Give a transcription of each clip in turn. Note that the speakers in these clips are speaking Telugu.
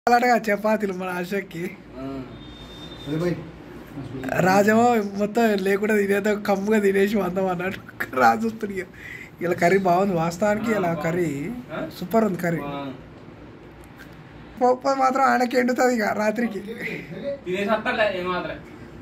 అలాగా చపాతీలు మన అశోక్కి అరే భాయ్ రాజమో మొత్తం లేకుండా తినేదో కమ్ముగా తినేసి వందాం అన్నాడు రాజు వస్తుంది ఇక. ఇలా కర్రీ బాగుంది వాస్తవానికి ఇలా కర్రీ సూపర్ ఉంది కర్రీ పప్పు మాత్రం ఆయనకి ఎండుతుంది ఇక రాత్రికి తినేసి వస్తాలే ఏమాత్రం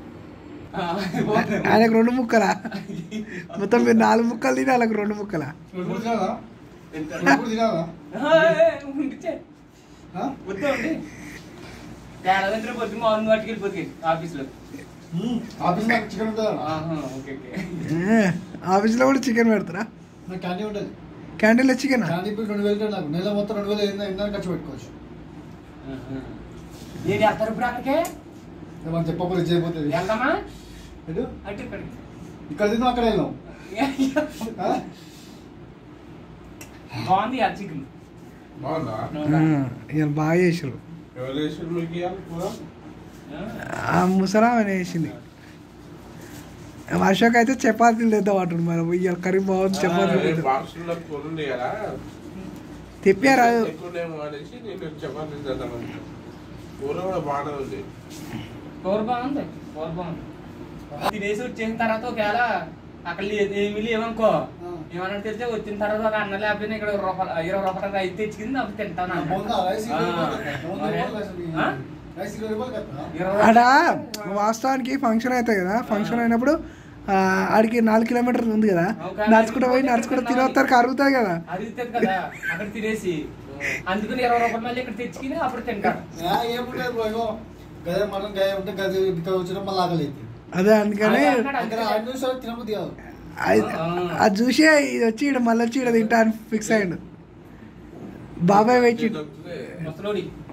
ఆయనకు రెండు ముక్కలా మొత్తం మీరు నాలుగు ముక్కలు తిని వాళ్ళకి రెండు ముక్కలా ఇప్పుడు తినాలా ఇప్పుడు తినాలా ఉండిచ్చే ఆ? వద్దు ఉండి తేడా పొద్దు మార్నింగ్ వాటికి వెళ్ళిపోతుంది ఆఫీస్లో ఆఫీస్ నాకు చికెన్ ఉంటుందా ఆహా, ఓకే ఓకే ఏ, ఆఫీస్లో కూడా చికెన్ పెడతారా నాకు క్యాంటీన్ ఉంటుంది క్యాంటీన్లో చికెన్ క్యాంటీన్ బిల్ రెండు వేలు ఉంటుంది నాకు నెల మొత్తం రెండు వేలు ఏందో ఏందో ఖర్చు పెట్టుకోవచ్చు ఆహా. ఏది వేస్తారు ఇప్పుడు అక్కడికే ఇక మనం చెప్పకపోతే చేయబోతుంది వెళ్దామా ఎటు అటు ఇక్కడికి ఇక్కడ తిన్నాం అక్కడ వెళ్ళాం ఆ? బాగుంది ఆ చికెన్ బాగుందా ఇక బాగా చేసారు ఎవరు చేసారు మీకు ఇవాళ కూర ఆ ముసరామె వేసింది అశోక్ అయితే చపాతీలు తెద్దాం అంటాడు మరి ఇవాళ కర్రీ బాగుంది చపాతీలు తెద్దాం బాక్సుల్లో కూర ఉంది కదా తెప్పారా ఎక్కువనేమో అనేసి నేను చపాతీ చేద్దాం కూర కూడా బాగానే ఉంది కూర బాగుంది కూర బాగుంది తినేసి వచ్చేసిన తర్వాత ఒకవేళ అక్కడ లే- ఏమీ లేవనుకో ఏమన్నా తెలిస్తే వచ్చిన తర్వాత ఒక అన్న లేకపోయినా ఇక్కడ ఒక రూపాయలు ఇరవై రూపాయలు రైస్ తెచ్చుకుంది అప్పుడు తింటాను అన్నాడు. బాగుందా రైస్ ఇరవై రూపాయలు కదా? ఆ, వంద మరి? రూపాయలు రైస్ ఉంది. ఆ? రైస్ ఇరవై రూపాయలు కదా ఇరవై ఆడ రూపాయలు. వాస్తవానికి ఫంక్షన్ అవుతాయి కదా ఫంక్షన్ అయినప్పుడు ఆ, ఆడికి నాలుగు కిలోమీటర్లు ఉంది కదా ఒక నడుచుకుంటూ పోయి నడుచుకుంటూ తినొస్తారు కరుగుతుంది కదా అరుగుతుంది కదా అక్కడ తినేసి అందుకని ఇరవై రూపాయలు మళ్ళీ ఇక్కడ తెచ్చుకుని అప్పుడు తింటారు ఆ, ఏముంటుంది బ్రో ఇగో గదే మనం గదే ఉంటే గదే ఇక్కడ వచ్చిన మళ్ళీ ఆకలి అవుతుంది అదే అందుకని అదే అక్కడ అక్కడ ఐదు నిమిషాలు తినబుద్ధి కాదు అది అది చూసి ఇది వచ్చి ఇక్కడ మళ్ళీ వచ్చి ఇక్కడ తింటా అని ఫిక్స్ అయ్యిండు బాబాయ్ వచ్చి దొరుకుతుంది. ముసలోడి